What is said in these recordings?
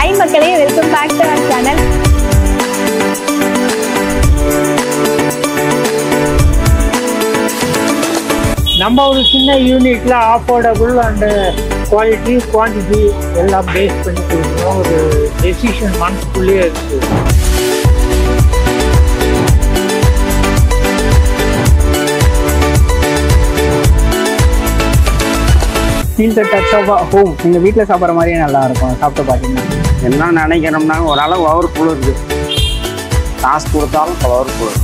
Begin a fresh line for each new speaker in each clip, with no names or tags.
Hi மக்களே welcome back to our channel
நம்ம ஒரு சின்ன யூனிட்ல அஃபோர்டபுள் அண்டு குவாலிட்டி குவான்டிட்டி எல்லாம் பேஸ் பண்ணி கொடுக்கணும் ஒரு டெசிஷன் மனசுக்குள்ளேயே இருக்கு
feel the touch of home நீங்கள் வீட்டில் சாப்பிட்ற மாதிரியே நல்லா இருக்கும் சாப்பிட்டு பார்த்தீங்கன்னா
என்ன நினைக்கிறோம்னா ஓரளவு அவர் குளிருது காசு கொடுத்தாலும் அவர் குளிர்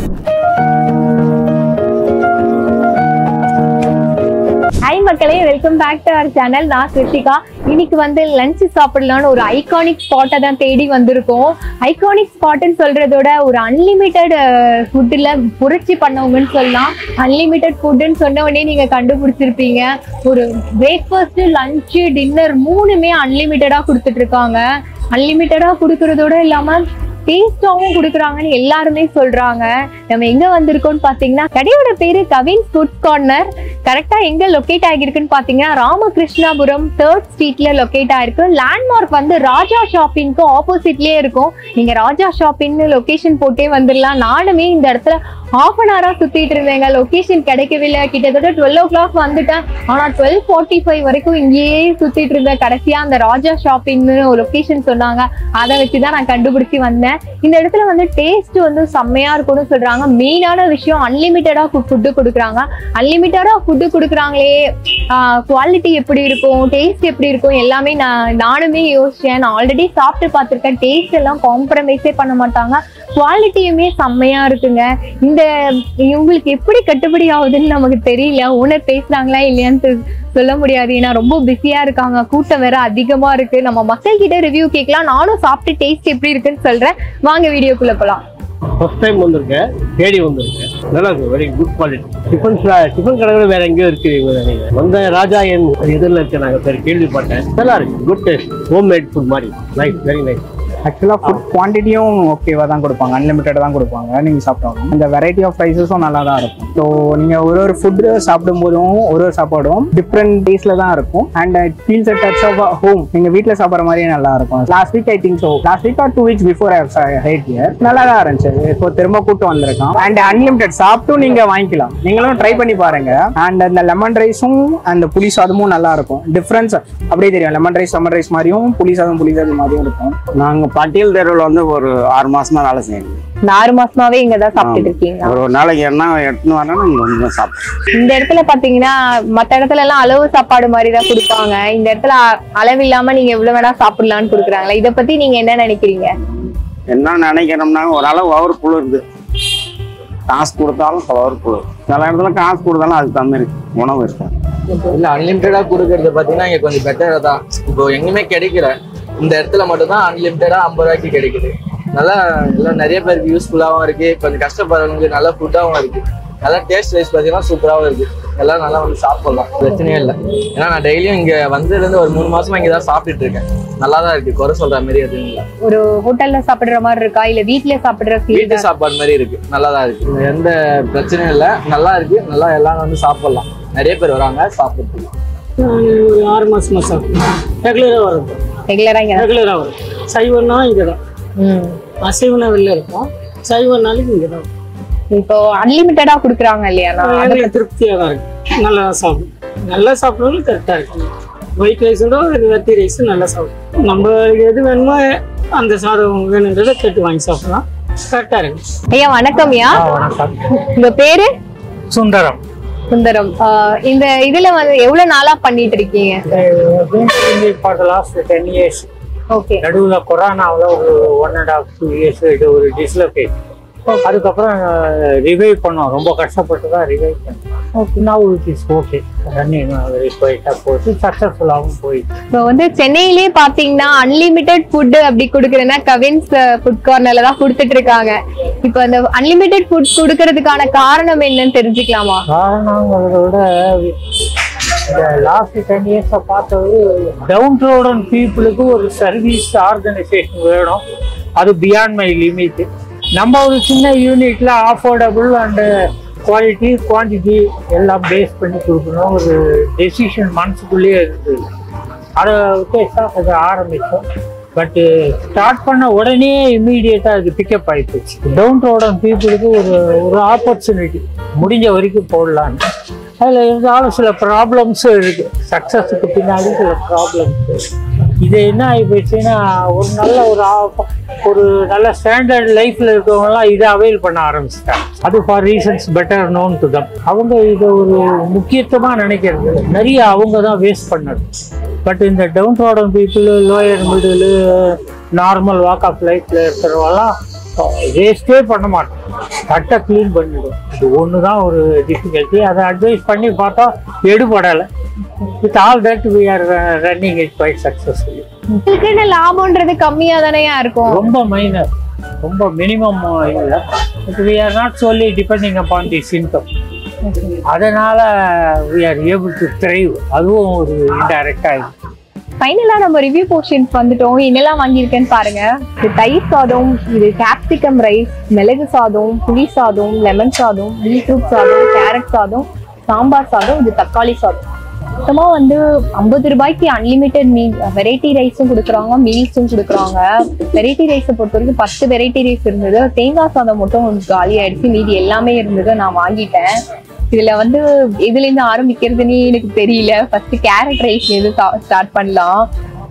ஹாய் மக்களே welcome back to our channel நான் கிருத்திகா இன்னைக்கு வந்து லஞ்ச் சாப்பிடலாம்னு ஒரு ஐகானிக் ஸ்பாட்டை தான் தேடி வந்திருக்கோம் ஐகானிக் ஸ்பாட்னு சொல்றதோட ஒரு அன்லிமிட்டெட் ஃபுட்டில் புரட்சி பண்ணவங்கன்னு சொல்லலாம் அன்லிமிட்டெட் ஃபுட்டுன்னு சொன்ன உடனே நீங்க கண்டுபிடிச்சிருப்பீங்க ஒரு பிரேக்ஃபாஸ்ட் லஞ்சு டின்னர் மூணுமே அன்லிமிட்டடாக கொடுத்துட்டு இருக்காங்க அன்லிமிட்டடாக கொடுக்கறதோட இல்லாம டேஸ்டாவும் கொடுக்குறாங்கன்னு எல்லாருமே சொல்றாங்க நம்ம எங்க வந்திருக்கோம்னு பாத்தீங்கன்னா கடையோட பேரு கவின் ஃபுட் கார்னர் கரெக்டா எங்க லொக்கேட் ஆகிருக்குன்னு பாத்தீங்கன்னா ராமகிருஷ்ணாபுரம் தேர்ட் ஸ்ட்ரீட்ல லொக்கேட் ஆயிருக்கு லேண்ட்மார்க் வந்து ராஜா ஷாப்பிங்க்கு ஆப்போசிட்லயே இருக்கும் நீங்க ராஜா ஷாப்பிங்னு லொகேஷன் போட்டே வந்துடலாம் நானுமே இந்த இடத்துல ஹாஃப் அன் ஹவரா சுத்திட்டு இருந்தேங்க லொகேஷன் கிடைக்கவில்லை கிட்டத்தட்ட டுவெல் ஓ கிளாக் வந்துட்டேன் ஆனா டுவெல் ஃபார்ட்டி ஃபைவ் வரைக்கும் இங்கேயே சுத்திட்டு இருந்தேன் கடைசியா அந்த ராஜா ஷாப்பிங்னு ஒரு லொகேஷன் சொன்னாங்க அதை வச்சுதான் நான் கண்டுபிடிச்சு வந்தேன் இந்த இடத்துல வந்து டேஸ்ட் வந்து செம்மையா இருக்கும்னு சொல்றாங்க மெயினான விஷயம் அன்லிமிட்டடா ஃபுட்டு கொடுக்குறாங்க அன்லிமிட்டடா ஃபுட்டு கொடுக்குறாங்களே குவாலிட்டி எப்படி இருக்கும் டேஸ்ட் எப்படி இருக்கும் எல்லாமே நான் நானுமே யோசிச்சேன் நான் ஆல்ரெடி சாப்பிட்டு பார்த்துருக்கேன் டேஸ்ட் எல்லாம் காம்ப்ரமைஸே பண்ண மாட்டாங்க குவாலிட்டியுமே செம்மையா இருக்குங்க இந்த இவங்களுக்கு எப்படி கட்டுப்படி ஆகுதுன்னு நமக்கு தெரியல ஓனர் பேசுறாங்களா இல்லையான்னு தெ- சொல்ல முடியாது ஏன்னா ரொம்ப பிஸியா இருக்காங்க கூட்டம் வேற அதிகமா இருக்கு நம்ம மக்கள் கிட்ட ரிவ்யூ கேட்கலாம் நானும் சாப்பிட்டு டேஸ்ட் எப்படி இருக்குன்னு சொல்றேன் வாங்க வீடியோக்குள்ள போலாம்
ஃபர்ஸ்ட் டைம் வந்திருக்கேன் தேடி வந்திருக்கேன் நல்லா இருக்கு very good quality tiffin tiffin கடைகள் வேற எங்கேயோ இருக்கு இவங்க நினைக்கிறேன் வந்த ராஜா என் எதிரில் இருக்க நாங்கள் பேர் கேள்விப்பட்டேன் நல்லா இருக்கு good taste home made food மாதிரி நைஸ் வெரி நைஸ்
ஆக்சுவலாக ஃபுட் குவான்டிட்டியும் ஓகேவாக தான் கொடுப்பாங்க அன்லிமிட்டட் தான் கொடுப்பாங்க நீங்கள் சாப்பிட்டாலும் இந்த வெரைட்டி ஆஃப் ப்ரைஸஸும் நல்லா தான் இருக்கும் ஸோ நீங்கள் ஒரு ஒரு ஃபுட்டு சாப்பிடும் போதும் ஒரு ஒரு சாப்பாடும் டிஃப்ரெண்ட் டேஸில் தான் இருக்கும் and it feels a touch of home நீங்கள் வீட்டில் சாப்பிட்ற மாதிரியே நல்லா இருக்கும் last week I think so last week or two weeks before height year நல்லா தான் இருந்துச்சு இப்போ திரும்ப கூட்டு வந்திருக்கான் அண்ட் அன்லிமிட்டட் சாப்பிட்டும் நீங்கள் வாங்கிக்கலாம் நீங்களும் ட்ரை பண்ணி பாருங்க அண்ட் அந்த லெமன் ரைஸும் அந்த புளி சாதமும் நல்லா இருக்கும் டிஃப்ரென்ஸ் அப்படியே தெரியும் லெமன் ரைஸ் லெமன் ரைஸ் மாதிரியும் புளி சாதம் புளி சாதம் மாதிரியும் இருக்கும்
நாங்கள் பட்டியல் தெருவில் வந்து ஒரு ஆறு மாசமா வேலை செய்யணும்
இந்த ஆறு மாசமாவே இங்க தான் சாப்பிட்டுட்டு இருக்கீங்க
ஒரு நாளைக்கு என்ன எடுத்துன்னு வரேன்னா இங்கே வந்து தான் சாப்பிட்றோம்
இந்த இடத்துல பாத்தீங்கன்னா மத்த இடத்துல எல்லாம் அளவு சாப்பாடு மாதிரி தான் கொடுப்பாங்க இந்த இடத்துல அ- அளவு இல்லாம நீங்க எவ்வளவு வேணா சாப்பிடலாம்னு கொடுக்குறாங்களா இத பத்தி நீங்க என்ன நினைக்கிறீங்க
என்ன நினைக்கிறோம்னா ஓரளவு அவர் குளிருது காசு கொடுத்தாலும் அவர் குளிர் சில இடத்துல காசு கொடுத்தாலும் அதுக்கு தகுந்த மாதிரி உணவு இருக்காது
இல்ல அன்லிமிட்டடா கொடுக்கறது பாத்தீங்கன்னா இங்க கொஞ்சம் பெட்டரா தான் இப்போ எங்கேயுமே கிடைக்கல இந்த இடத்துல மட்டும் தான் அன்லிமிட்டடா ஐம்பது ரூபாய்க்கு கிடைக்குது நல்லா எல்லாம் நிறைய பேருக்கு யூஸ்ஃபுல்லாவும் இருக்கு கொஞ்சம் கஷ்டப்படுறவங்களுக்கு நல்ல ஃபுட்டாவும் இருக்கு நல்லா டேஸ்ட் வைஸ் பாத்தீங்கன்னா சூப்பராவும் இருக்கு எல்லாம் நல்லா வந்து சாப்பிடலாம் பிரச்சனையே இல்லை ஏன்னா நான் டெய்லியும் இங்க வந்ததுல இருந்து ஒரு மூணு மாசமா இங்க தான் சாப்பிட்டுட்டு இருக்கேன் நல்லா தான் இருக்கு குறை சொல்ற மாதிரி எதுவும் இல்லை
ஒரு ஹோட்டல்ல சாப்பிடுற மாதிரி இருக்கா இல்ல வீட்ல சாப்பிடுற feel
வீட்டு
தான்?
சாப்பாடு மாதிரி இருக்கு நல்லா தான் இருக்கு எந்த பிரச்சனையும் இல்லை நல்லா இருக்கு நல்லா எல்லாரும் வந்து சாப்பிடலாம் நிறைய பேர் வராங்க சாப்பிடுறதுக்கு
ஒரு ஆறு மாசமா சாப்பிட்டேன் ரெகுலராக வருது
ரெகுலரா இங்க தான்.
ரெகுலராக வரும் சைவம்னா இங்கே தான்
ம்.
அசைவம்னா வெளில இருக்கும் சைவம்னாலும் இங்கே தான்
இப்போ அன்லிமிட்டடா குடுக்குறாங்க இல்லையா நான் அதை
எங்களுக்கு திருப்தியாக தான் இருக்கு நல்லா சாப்பிடும் நல்லா சாப்பிட்றவங்களும் கரெக்டாக இருக்கு ஒயிட் ரைஸோட வெத்தி ரைஸ் நல்லா சாப்பிடும் நம்ம எது வேணுமோ அந்த சாதம் வேணுன்றதை கேட்டு வாங்கி சாப்பிடலாம் கரெக்டாக இருக்கு
ஐயா வணக்கம் ஐயா
வணக்கம்
உங்க பேரு
சுந்தரம்
சுந்தரம் ஆஹ் இந்த இதுல வந்து எவ்வளவு நாளா பண்ணிட்டு இருக்கீங்க
for the last ten years
okay
நடுவில் கொரோனாவில் ஒரு one and half two years இது ஒரு டிஸ்லோகேட் அதுக்கப்புறம் ரிவைவ் பண்ணோம் ரொம்ப கஷ்டப்பட்டு தான் ரிவைவ் பண்ணோம் now it is okay running very குவைட்டாக போச்சு சக்ஸஸ்ஃபுல்லாகவும் போயிடுச்சு
இப்போ வந்து சென்னையிலே பாத்தீங்கன்னா அன்லிமிட்டெட் ஃபுட் அப்படி குடுக்குறேன்னா கவின்ஸ் ஃபுட் கார்னர்ல தான் கொடுத்துட்டு இருக்காங்க இப்போ அந்த அன்லிமிட்டெட் ஃபுட் கொடுக்கறதுக்கான காரணம் என்னன்னு தெரிஞ்சுக்கலாமா
காரணங்கிறத விட இந்த லாஸ்ட் டென் இயர்ஸை பார்த்தது டவுன் ரோடன் பீப்புளுக்கு ஒரு சர்வீஸ் ஆர்கனைசேஷன் வேணும் அது பியாண்ட் மை லிமிட் நம்ம ஒரு சின்ன யூனிட்ல அஃபோர்டபுள் அண்டு குவாலிட்டி குவான்டிட்டி எல்லாம் பேஸ் பண்ணி கொடுக்கணும் ஒரு டெசிஷன் மனசுக்குள்ளேயே இருந்தது அதை உத்தேசம் அதை ஆரம்பித்தோம் பட் ஸ்டார்ட் பண்ண உடனே இம்மீடியட்டாக அது பிக்கப் ஆயிடுச்சு டவுன் ரோடன் பீப்புளுக்கு ஒரு ஒரு ஆப்பர்ச்சுனிட்டி முடிஞ்ச வரைக்கும் போடலான்னு அதில் இருந்தாலும் சில ப்ராப்ளம்ஸும் இருக்கு சக்ஸஸுக்கு பின்னாடி சில ப்ராப்ளம்ஸ் இது என்ன ஆகி போயிடுச்சுன்னா ஒரு நல்ல ஒரு ஆ- ஒரு நல்ல ஸ்டாண்டர்ட் லைஃப்ல இருக்கவங்கலாம் இதை அவைல் பண்ண ஆரம்பிச்சிட்டாங்க அது for reasons better known to them அவங்க இதை ஒரு முக்கியத்துவமாக நினைக்கிறது இல்ல. நிறைய அவங்க தான் வேஸ்ட் பண்ணது பட் இந்த downtrodden people lower middle normal walk of லைஃப்ல இருக்கிறவங்கலாம் வேஸ்டே பண்ண மாட்டோம் தட்டை க்ளீன் பண்ணிடும் இது ஒன்று தான் ஒரு டிஃபிகல்ட்டி அதை அட்வைஸ் பண்ணி பார்த்தா எடுபடலை with all that we are running it quite successfully
உங்களுக்குன்னு லாபம்ன்றது கம்மியா தானேயா இருக்கும்
ரொம்ப மைனர் ரொம்ப மினிமம் இல்லை but we are not solely depending upon the symptom அதனால we are able to thrive அதுவும் ஒரு இன்டைரக்டாக
ஃபைனலா நம்ம ரிவ்யூ போர்ஷன்ஸ் வந்துட்டோம் என்னெல்லாம் வாங்கியிருக்கேன்னு பாருங்க இது தயிர் சாதம் இது கேப்சிகம் ரைஸ் மிளகு சாதம் புளி சாதம் லெமன் சாதம் பீட்ரூட் சாதம் கேரட் சாதம் சாம்பார் சாதம் இது தக்காளி சாதம் மொத்தமா வந்து ஐம்பது ரூபாய்க்கு அன்லிமிட்டெட் மீல் வெரைட்டி ரைஸும் கொடுக்குறாங்க மீல்ஸும் கொடுக்குறாங்க வெரைட்டி ரைஸை பொறுத்த வரைக்கும் பத்து வெரைட்டி ரைஸ் இருந்தது தேங்காய் சாதம் மட்டும் காலி ஆயிடுச்சு மீதி எல்லாமே இருந்தது நான் வாங்கிட்டேன் இதுல வந்து எதுல இருந்து ஆரம்பிக்கிறதுன்னு எனக்கு தெரியல ஃபர்ஸ்ட் கேரட் ரைஸ் எது ஸ்டார்ட் பண்ணலாம்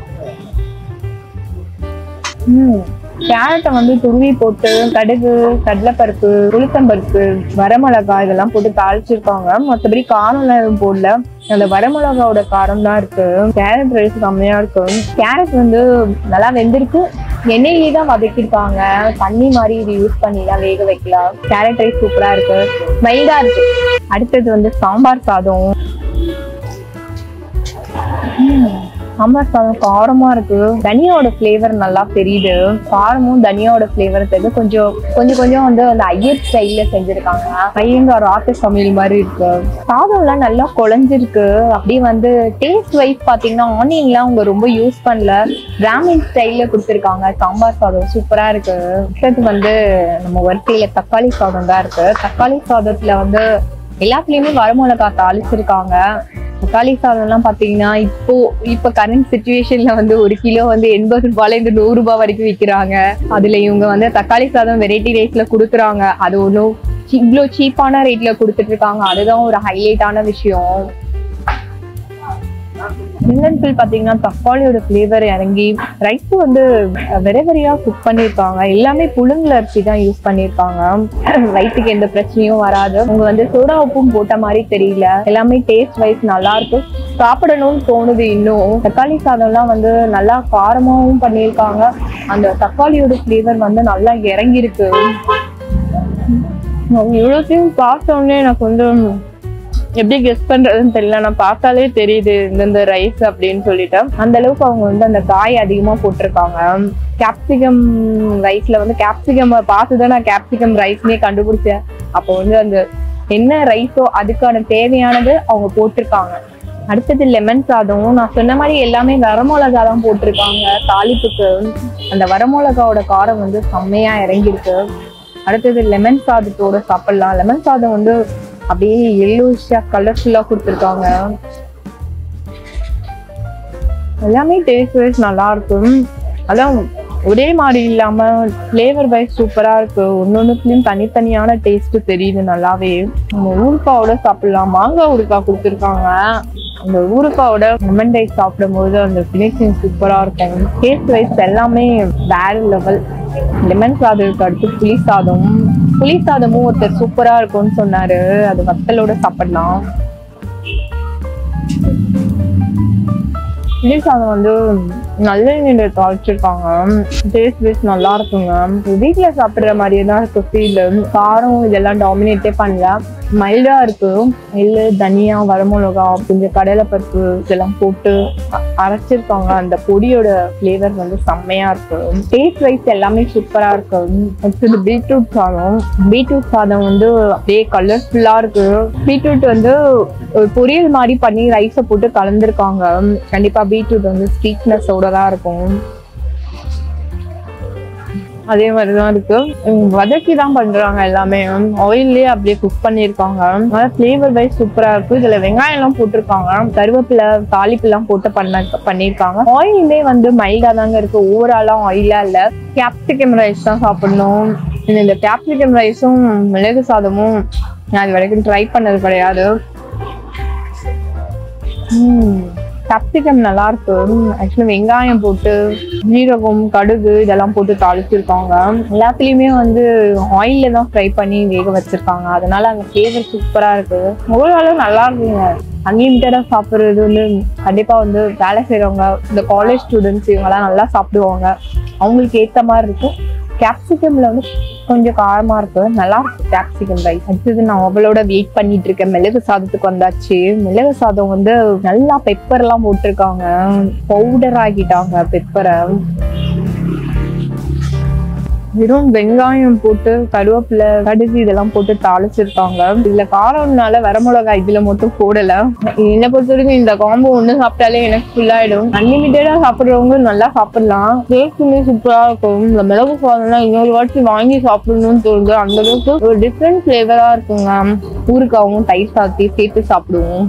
ம் கேரட்டை வந்து துருவி போட்டு கடுகு கடலைப்பருப்பு உளுத்தம்பருப்பு வரமிளகாய் இதெல்லாம் போட்டு தாளிச்சிருக்காங்க மற்றபடி காரம்லாம் எதுவும் போடல அந்த வரமிளகாவோட காரம் தான் இருக்கு கேரட் ரைஸ் செம்மையா இருக்கு கேரட் வந்து நல்லா வெந்திருக்கு எண்ணெயிலே தான் வதக்கியிருக்காங்க தண்ணி மாதிரி இது யூஸ் பண்ணி தான் வேக வைக்கலாம் கேரட் ரைஸ் சூப்பரா இருக்கு மைல்டா இருக்கு அடுத்தது வந்து சாம்பார் சாதம் ம், சாம்பார் சாதம் காரமா இருக்கு தனியாவோட ஃப்ளேவர் நல்லா தெரியுது காரமும் தனியாவோட ஃப்ளேவர் தெரியுது கொஞ்சம் கொஞ்சம் கொஞ்சம் வந்து அந்த ஐயர் ஸ்டைல்ல செஞ்சிருக்காங்க ஐயங்கார் ஆட்டு சமையல் மாதிரி இருக்கு சாதம் எல்லாம் நல்லா குழஞ்சிருக்கு அப்படியே வந்து டேஸ்ட் வைஸ் பாத்தீங்கன்னா ஆனியன்லாம் அவங்க ரொம்ப யூஸ் பண்ணல பிராமின் ஸ்டைல்ல கொடுத்துருக்காங்க சாம்பார் சாதம் சூப்பரா இருக்கு அடுத்தது வந்து நம்ம வரிசையில தக்காளி சாதம் தான் இருக்கு தக்காளி சாதத்துல வந்து எல்லாத்துலயுமே வரமிளகா தாளிச்சிருக்காங்க தக்காளி சாதம்லாம் பாத்தீங்கன்னா இப்போ இப்போ கரண்ட் சுச்சுவேஷன்ல வந்து ஒரு கிலோ வந்து எண்பது ரூபாயில இருந்து நூறு ரூபாய் வரைக்கும் விற்கிறாங்க அதுல இவங்க வந்து தக்காளி சாதம் வெரைட்டி ரேட்ல கொடுக்குறாங்க அது ஒன்றும் இவ்வளோ சீப்பான ரேட்ல கொடுத்துட்டு இருக்காங்க அதுதான் ஒரு ஹைலைட்டான விஷயம் மில்லன்பில் பாத்தீங்கன்னா தக்காளியோட ஃப்ளேவர் இறங்கி ரைஸ் வந்து வெரை வெரையா குக் பண்ணியிருக்காங்க எல்லாமே புழுங்கல் அரிசி தான் யூஸ் பண்ணியிருக்காங்க வயிற்றுக்கு எந்த பிரச்சனையும் வராது அவங்க வந்து சோடா உப்பும் போட்ட மாதிரி தெரியல எல்லாமே டேஸ்ட் வைஸ் நல்லா இருக்கு சாப்பிடணும்னு தோணுது இன்னும் தக்காளி சாதம்லாம் வந்து நல்லா காரமாவும் பண்ணியிருக்காங்க அந்த தக்காளியோட ஃப்ளேவர் வந்து நல்லா இறங்கியிருக்கு இவ்வளோத்தையும் பார்த்த உடனே எனக்கு வந்து எப்படி கெஸ் பண்றதுன்னு தெரியல நான் பார்த்தாலே தெரியுது இந்தந்த ரைஸ் அப்படின்னு சொல்லிட்டு அந்த அளவுக்கு அவங்க வந்து அந்த காய் அதிகமா போட்டிருக்காங்க கேப்சிகம் ரைஸ்ல வந்து கேப்சிகம் பார்த்து தான் நான் கேப்சிகம் ரைஸ்னே கண்டுபிடிச்சேன் அப்போ வந்து அந்த என்ன ரைஸோ அதுக்கான தேவையானது அவங்க போட்டிருக்காங்க அடுத்தது லெமன் சாதம் நான் சொன்ன மாதிரி எல்லாமே வரமிளகா தான் போட்டிருக்காங்க தாளிப்புக்கு அந்த வரமிளகாவோட காரம் வந்து செம்மையா இறங்கியிருக்கு அடுத்தது லெமன் சாதத்தோட சாப்பிடலாம் லெமன் சாதம் வந்து அப்படியே எல்லோஷா கலர்ஃபுல்லா கொடுத்துருக்காங்க எல்லாமே டேஸ்ட் வைஸ் நல்லா இருக்கும் அதான் ஒரே மாதிரி இல்லாம ஃப்ளேவர் வைஸ் சூப்பரா இருக்கு ஒன்னொன்னுக்குலயும் தனித்தனியான டேஸ்ட் தெரியுது நல்லாவே நம்ம ஊறுகாவோட சாப்பிடலாம் மாங்காய் ஊறுகாய் கொடுத்துருக்காங்க அந்த ஊறுகாவோட லெமன் ரைஸ் சாப்பிடும்போது அந்த ஃபினிஷிங் சூப்பரா இருக்கும் டேஸ்ட் வைஸ் எல்லாமே வேற லெவல் லெமன் சாதத்துக்கு அடுத்து புளி சாதம் புளி சாதமும் ஒருத்தர் சூப்பரா இருக்கும்னு சொன்னாரு அது வத்தலோட சாப்பிடலாம் புளி சாதம் வந்து நல்லெண்ணெயில தாளிச்சிருக்காங்க டேஸ்ட் வைஸ் நல்லா இருக்குங்க வீட்ல சாப்பிடுற மாதிரியே தான் இருக்கு ஃபீல் காரம் இதெல்லாம் டாமினேட்டே பண்ணல மைல்டா இருக்கு எள்ளு தனியா வரமிளகா கொஞ்சம் கடலைப்பருப்பு இதெல்லாம் போட்டு அ- அரைச்சிருக்காங்க அந்த பொடியோட ஃப்ளேவர் வந்து செம்மையா இருக்கு டேஸ்ட் வைஸ் எல்லாமே சூப்பரா இருக்கு அடுத்தது பீட்ரூட் சாதம் பீட்ரூட் சாதம் வந்து அப்படியே கலர்ஃபுல்லா இருக்கு பீட்ரூட் வந்து ஒரு பொரியல் மாதிரி பண்ணி ரைஸை போட்டு கலந்துருக்காங்க கண்டிப்பா பீட்ரூட் வந்து ஸ்வீட்னஸோட தான் இருக்கும்
அதே மாதிரி தான் இருக்கு உம், வதக்கி தான் பண்றாங்க எல்லாமே ஆயிலே அப்படியே குக் பண்ணியிருக்காங்க நல்லா ஃபிளேவர் வைஸ் சூப்பரா இருக்கு இதுல வெங்காயம் எல்லாம் போட்டிருக்காங்க கருவேப்பிலை தாளிப்பு எல்லாம் போட்டு பண்ண பண்ணியிருக்காங்க ஆயிலுமே வந்து மைல்டா தாங்க இருக்கு ஓவராலா ஆயிலா இல்ல கேப்சிகம் ரைஸ் தான் சாப்பிடணும் இந்த கேப்சிகம் ரைஸும் மிளகு சாதமும் நான் இது வரைக்கும் ட்ரை பண்ணது கிடையாது கேப்சிகம் நல்லா இருக்கு ஆக்சுவலி வெங்காயம் போட்டு ஜீரகம் கடுகு இதெல்லாம் போட்டு தாளிச்சிருக்காங்க எல்லாத்துலயுமே வந்து ஆயில்ல தான் ஃப்ரை பண்ணி வேக வச்சிருக்காங்க அதனால அந்த ஃபிளேவர் சூப்பரா இருக்கு ஓவராலும் நல்லா இருக்குங்க அன்லிமிட்டடா சாப்பிட்றது வந்து கண்டிப்பா வந்து வேலை செய்றவங்க இந்த காலேஜ் ஸ்டூடெண்ட்ஸ் இவங்கெல்லாம் நல்லா சாப்பிடுவாங்க அவங்களுக்கு ஏத்த மாதிரி இருக்கும் கேப்சிகம்ல வந்து கொஞ்சம் காரமா இருக்கு நல்லா இருக்கு கேப்சிகம் ரைஸ் அடுத்தது நான் அவளோட வெயிட் பண்ணிட்டு இருக்கேன் மிளகு சாதத்துக்கு வந்தாச்சு மிளகு சாதம் வந்து நல்லா பெப்பர் எல்லாம் போட்டிருக்காங்க பவுடர் ஆக்கிட்டாங்க பெப்பரை வெறும் வெங்காயம் போட்டு கருவேப்பிலை கடுகு இதெல்லாம் போட்டு தாளிச்சிருக்காங்க இதுல காரம்னால வரமிளகாய் இதுல மட்டும் போடல என்னை பொறுத்த வரைக்கும் இந்த காம்போ ஒண்ணு சாப்பிட்டாலே எனக்கு ஃபுல் ஆயிடும் அன்லிமிட்டடா சாப்பிடுறவங்க நல்லா சாப்பிடலாம் டேஸ்ட்டுமே சூப்பரா இருக்கும் இந்த மிளகு சாதம்லாம் இன்னொரு வாட்டி வாங்கி சாப்பிடணும்னு தோணுது அந்த அளவுக்கு ஒரு டிஃப்ரெண்ட் ஃபிளேவரா இருக்குங்க ஊருக்காவும் தயிர் சாத்தி சேர்த்து சாப்பிடுவோம்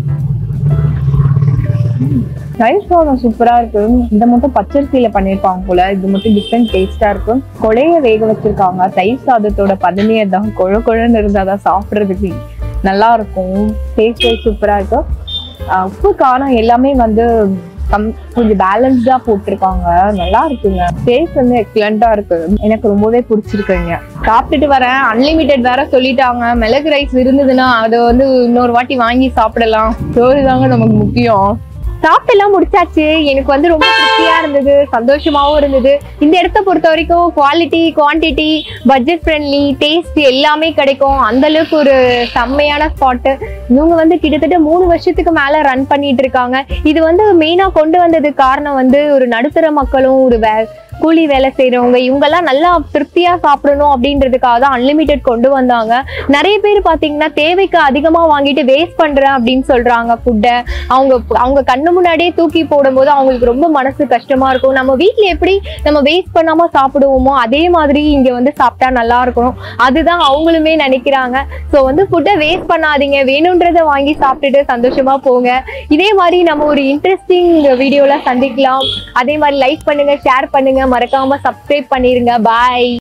ரைஸ் சாதம் சூப்பரா இருக்கு இதை மட்டும் பச்சரிசியில பண்ணிருப்பாங்க போல இது மட்டும் டிஃப்ரெண்ட் டேஸ்டா இருக்கு கொலைய வேக வச்சிருக்காங்க தயிர் சாதத்தோட பதனியை தான் கொழ கொழன்னு இருந்தாதான் சாப்பிடுறதுக்கு நல்லா இருக்கும் டேஸ்ட் வைஸ் சூப்பரா இருக்கு ஆஹ் உப்பு காரம் எல்லாமே வந்து கம் கொஞ்சம் பேலன்ஸ்டா போட்டிருக்காங்க நல்லா இருக்குங்க டேஸ்ட் வந்து எக்ஸலண்டா இருக்கு எனக்கு ரொம்பவே பிடிச்சிருக்குங்க சாப்பிட்டுட்டு வரேன் அன்லிமிட்டெட் வேற சொல்லிட்டாங்க மிளகு ரைஸ் இருந்ததுன்னா அதை வந்து இன்னொரு வாட்டி வாங்கி சாப்பிடலாம் சோறு தாங்க நமக்கு முக்கியம்
சாப்பிட்டு எல்லாம் முடிச்சாச்சு எனக்கு வந்து ரொம்ப திருப்தியா இருந்தது சந்தோஷமாவும் இருந்தது இந்த இடத்த பொறுத்த வரைக்கும் quality quantity budget friendly taste எல்லாமே கிடைக்கும் அந்த அளவுக்கு ஒரு செம்மையான ஸ்பாட்டு இவங்க வந்து கிட்டத்தட்ட மூணு வருஷத்துக்கு மேல ரன் பண்ணிட்டு இருக்காங்க இது வந்து மெயினா கொண்டு வந்ததுக்கு காரணம் வந்து ஒரு நடுத்தர மக்களும் ஒரு வே கூலி வேலை செய்றவங்க இவங்கெல்லாம் நல்லா திருப்தியா சாப்பிடணும் அப்படின்றதுக்காக தான் அன்லிமிட்டெட் கொண்டு வந்தாங்க நிறைய பேர் பாத்தீங்கன்னா தேவைக்கு அதிகமா வாங்கிட்டு வேஸ்ட் பண்றேன் அப்படின்னு சொல்றாங்க ஃபுட்டை அவங்க அவங்க கண்ணு முன்னாடியே தூக்கி போடும்போது அவங்களுக்கு ரொம்ப மனசு கஷ்டமா இருக்கும் நம்ம வீட்ல எப்படி நம்ம வேஸ்ட் பண்ணாம சாப்பிடுவோமோ அதே மாதிரி இங்க வந்து சாப்பிட்டா நல்லா இருக்கும் அதுதான் அவங்களுமே நினைக்கிறாங்க ஸோ வந்து ஃபுட்டை வேஸ்ட் பண்ணாதீங்க வேணுன்றதை வாங்கி சாப்பிட்டுட்டு சந்தோஷமா போங்க இதே மாதிரி நம்ம ஒரு இன்ட்ரெஸ்டிங் வீடியோல சந்திக்கலாம் அதே மாதிரி லைக் பண்ணுங்க ஷேர் பண்ணுங்க மறக்காம சப்ஸ்கிரைப் பண்ணிருங்க பாய்